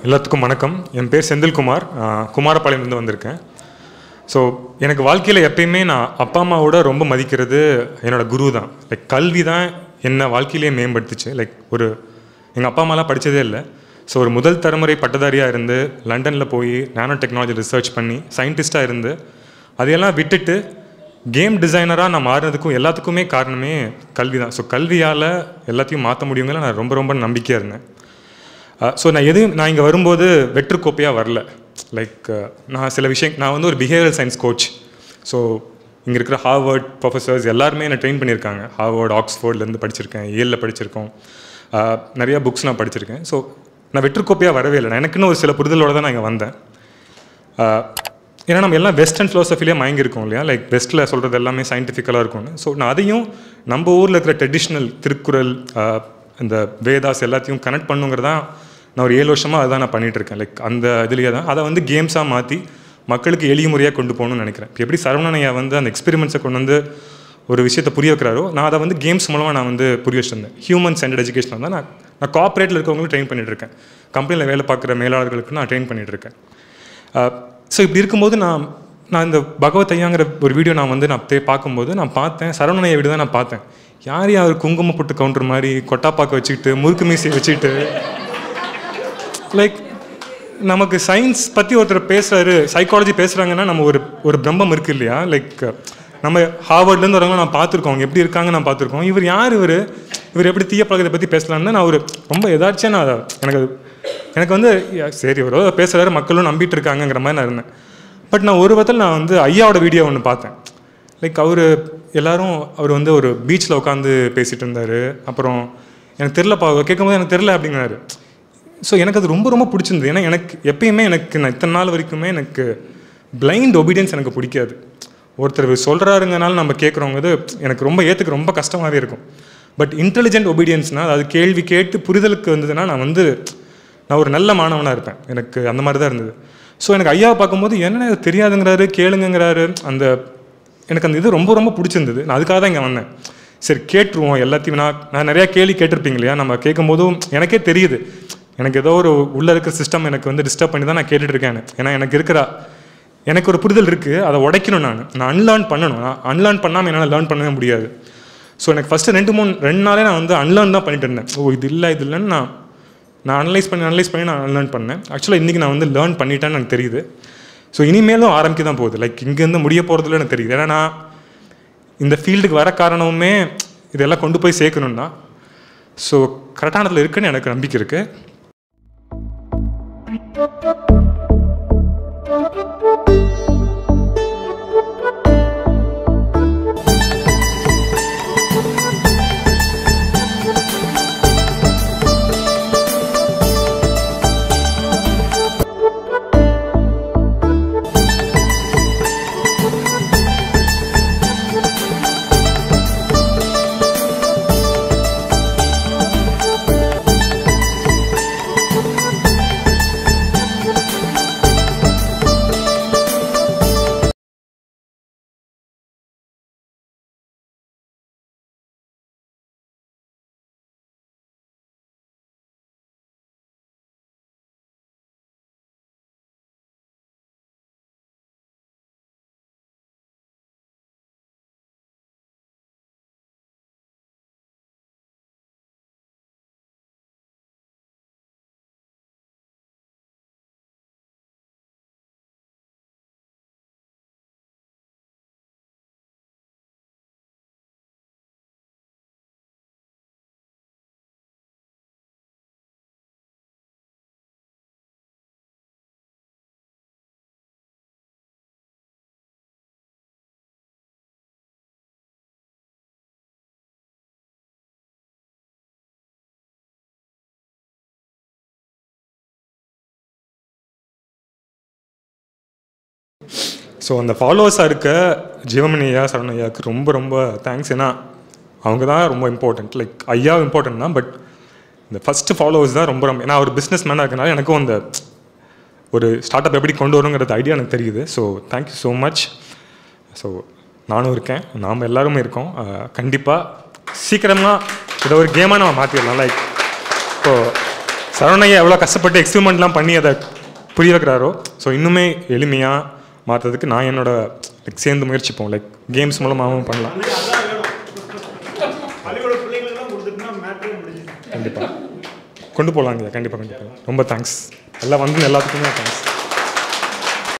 எல்லாத்துக்கும் வணக்கம் என் பேர் செந்தில்குமார் ஆஹ் குமாரபாளையம்லேருந்து வந்திருக்கேன் ஸோ எனக்கு வாழ்க்கையில் எப்பயுமே நான் அப்பா அம்மாவோட ரொம்ப மதிக்கிறது என்னோட குரு தான் லைக் கல்வி தான் என்னை வாழ்க்கையிலேயே மேம்படுத்துச்சு லைக் ஒரு எங்கள் அப்பா அம்மாலாம் படித்ததே இல்லை ஸோ ஒரு முதல் தலைமுறை பட்டதாரியாக இருந்து லண்டனில் போய் நானோ டெக்னாலஜி ரிசர்ச் பண்ணி சயின்டிஸ்ட்டாக இருந்து அதையெல்லாம் விட்டுட்டு கேம் டிசைனராக நான் மாறினதுக்கும் எல்லாத்துக்குமே காரணமே கல்வி தான் ஸோ கல்வியால் எல்லாத்தையும் மாற்ற முடியுங்கிற நான் ரொம்ப ரொம்ப நம்பிக்கையாக இருந்தேன் ஸோ நான் எது நான் இங்கே வரும்போது வெற்று கோப்பையாக வரல லைக் நான் சில விஷயம் நான் வந்து ஒரு பிஹேவியரல் சயின்ஸ் கோச் ஸோ இங்கே இருக்கிற ஹார்வர்ட் ப்ரொஃபஸர்ஸ் எல்லாருமே என்னை ட்ரெயின் பண்ணியிருக்காங்க ஹார்வர்ட் ஆக்ஸ்ஃபோர்ட்லேருந்து படிச்சிருக்கேன் ஏலில் படிச்சிருக்கோம் ஆஹ் நிறையா புக்ஸ் நான் படிச்சிருக்கேன் ஸோ நான் வெற்று கோப்பையாக வரவே இல்லை நான் எனக்குன்னு ஒரு சில புரிதலோட தான் நான் இங்கே வந்தேன் ஆஹ் ஏன்னா நம்ம எல்லாம் வெஸ்டர்ன் ஃபிலோசஃபிலே மயங்கிருக்கோம் இல்லையா லைக் வெஸ்ட்டில் சொல்கிறது எல்லாமே சயின்டிஃபிக்கலாக இருக்கும்னு ஸோ நான் அதையும் நம்ம ஊரில் இருக்கிற ட்ரெடிஷ்னல் திருக்குறள் ஆஹ் இந்த வேதாஸ் எல்லாத்தையும் கனெக்ட் பண்ணுங்கிறதான் நான் ஒரு ஏழு வருஷமாக அதுதான் நான் பண்ணிட்டு இருக்கேன் லைக் அந்த இதுலேயே தான் அதை வந்து கேம்ஸாக மாற்றி மக்களுக்கு எளிய முறையாக கொண்டு போகணும்னு நினைக்கிறேன் இப்போ எப்படி சரவணனையா வந்து அந்த எக்ஸ்பெரிமெண்ட்ஸை கொண்டு வந்து ஒரு விஷயத்தை புரிய வைக்கிறாரோ நான் அதை வந்து கேம்ஸ் மூலமாக நான் வந்து புரிய வச்சிருந்தேன் ஹியூமன் சென்டர் எஜுகேஷன் தான் நான் நான் கார்ப்பரேட்டில் இருக்கவங்களும் ட்ரெயின் பண்ணிட்டு இருக்கேன் கம்பெனியில் வேலை பார்க்குற மேலாளர்களுக்கு நான் ட்ரெயின் பண்ணிட்டு இருக்கேன் ஸோ இப்படி இருக்கும்போது நான் நான் இந்த பகவத் ஐயாங்கிற ஒரு வீடியோ நான் வந்து நான் போய் பார்க்கும்போது நான் பார்த்தேன் சரவணைய வீடு தான் நான் பார்த்தேன் யார் யார் குங்குமப்பட்டு கவுண்டர் மாதிரி கொட்டாப்பாக்க வச்சுக்கிட்டு முறுக்கு மீசையை வச்சுக்கிட்டு லைக் நமக்கு சயின்ஸ் பற்றி ஒருத்தர் பேசுகிறாரு சைக்காலஜி பேசுகிறாங்கன்னா நம்ம ஒரு ஒரு பிரம்மம் இருக்கு இல்லையா லைக் நம்ம ஹார்வர்ட்லேருந்து வரவங்க நான் பார்த்துருக்கோம் அவங்க எப்படி இருக்காங்க நான் பார்த்துருக்கோம் இவர் யார் இவர் இவர் எப்படி தீய பழக்கத்தை பற்றி பேசலான்னு நான் ஒரு ரொம்ப எதாச்சும் நான் அதை- எனக்கு அது- எனக்கு வந்து யா, சரி ஒரு பேசுகிறாரு மக்களும் நம்பிட்டு இருக்காங்கங்கிற மாதிரி நான் இருந்தேன் பட் நான் ஒரு விதத்தில் நான் வந்து ஐயாவோட வீடியோ ஒன்று பார்த்தேன் லைக் அவர் எல்லாரும் அவர் வந்து ஒரு பீச்சில் உட்காந்து பேசிகிட்டு இருந்தார் அப்புறம் எனக்கு தெரிலப்பா கேட்கும்போது எனக்கு தெரில அப்படிங்கிறாரு ஸோ எனக்கு அது ரொம்ப ரொம்ப பிடிச்சிருந்தது ஏன்னா எனக்கு எப்பயுமே எனக்கு நான் இத்தனை நாள் வரைக்குமே எனக்கு பிளைண்ட் ஒபீடியன்ஸ் எனக்கு பிடிக்காது ஒருத்தர் சொல்கிறாருங்கனால நம்ம கேட்குறவங்க இது எனக்கு ரொம்ப ஏற்றுக்க ரொம்ப கஷ்டமாகவே இருக்கும் பட் இன்டெலிஜென்ட் ஒபீடியன்ஸ்னால் அது கேள்வி கேட்டு புரிதலுக்கு வந்ததுன்னா நான் வந்து நான் ஒரு நல்ல மாணவனாக இருப்பேன் எனக்கு அந்த மாதிரி தான் இருந்தது ஸோ எனக்கு ஐயாவை பார்க்கும்போது என்ன இது தெரியாதுங்கிறாரு கேளுங்கங்கிறாரு அந்த எனக்கு அந்த இது ரொம்ப ரொம்ப பிடிச்சிருந்தது நான் அதுக்காக தான் இங்கே வந்தேன் சரி கேட்டுருவோம் எல்லாத்தையும் நான் நான் நிறையா கேள்வி கேட்டிருப்பீங்க இல்லையா நம்ம கேட்கும்போதும் எனக்கே தெரியுது எனக்கு ஏதோ ஒரு உள்ளே இருக்கிற சிஸ்டம் எனக்கு வந்து டிஸ்டர்ப் பண்ணி தான் நான் கேட்டுட்டு இருக்கேன் ஏன்னா எனக்கு இருக்கிற எனக்கு ஒரு புரிதல் இருக்குது அதை உடைக்கணும் நான் நான் அன்லேர்ன் பண்ணணும் நான் அன்லேர்ன் பண்ணாமல் என்னால் லேர்ன் பண்ணவே முடியாது ஸோ எனக்கு ஃபஸ்ட்டு ரெண்டு மூணு ரெண்டு நாளே நான் வந்து அன்லேர்ன் தான் பண்ணிட்டு இருந்தேன் ஓ இது இல்லை இது இல்லைன்னு நான் நான் அனலைஸ் பண்ணி அனலைஸ் பண்ணி நான் அன்லேர்ன் பண்ணேன் ஆக்சுவலாக இன்றைக்கி நான் வந்து லேர்ன் பண்ணிட்டேன்னு எனக்கு தெரியுது ஸோ இனிமேலும் ஆரம்பிக்க தான் போகுது லைக் இங்கேருந்து முடிய போகிறதுல எனக்கு தெரியுது ஏன்னா நான் இந்த ஃபீல்டுக்கு வர காரணமுமே இதெல்லாம் கொண்டு போய் சேர்க்கணுன்னா ஸோ கரெக்டானதில் இருக்குன்னு எனக்கு நம்பிக்கை இருக்குது ஸோ அந்த ஃபாலோவர்ஸாக இருக்க ஜீவமணி ஐயா சரண் ஐயாவுக்கு ரொம்ப ரொம்ப தேங்க்ஸ் ஏன்னா அவங்க தான் ரொம்ப இம்பார்ட்டன்ட் லைக் ஐயா இம்பார்ட்டன்ட் தான் பட் இந்த ஃபஸ்ட்டு ஃபாலோவர்ஸ் தான் ரொம்ப ரொம்ப ஏன்னா ஒரு பிஸ்னஸ் மேனாக இருக்கனால எனக்கும் அந்த ஒரு ஸ்டார்ட் அப் எப்படி கொண்டு வருங்கிறது ஐடியா எனக்கு தெரியுது so thank you so much so நானும் இருக்கேன் நாம் எல்லாருமே இருக்கோம் கண்டிப்பாக சீக்கிரமாக இதை ஒரு கேமாக நம்ம மாற்றிடலாம் லைக் இப்போ சரவணையா எவ்வளோ கஷ்டப்பட்டு எக்ஸ்பெரிமெண்ட்லாம் பண்ணி அதை புரிய வைக்கிறாரோ ஸோ இன்னுமே எளிமையாக மாற்றுறதுக்கு நான் என்னோட like, சேர்ந்து முயற்சிப்போம் லைக் கேம்ஸ் மூலமாகவும் பண்ணலாம் பள்ளிக்கூட பிள்ளைங்களுக்குலாம் கொடுத்துட்டுனா மேட்ரே முடிஞ்சுது கண்டிப்பாக கொண்டு போகலாங்க கண்டிப்பாக கொண்டு போகலாம் ரொம்ப தேங்க்ஸ் எல்லாம் வந்து எல்லாத்துக்குமே தேங்க்ஸ்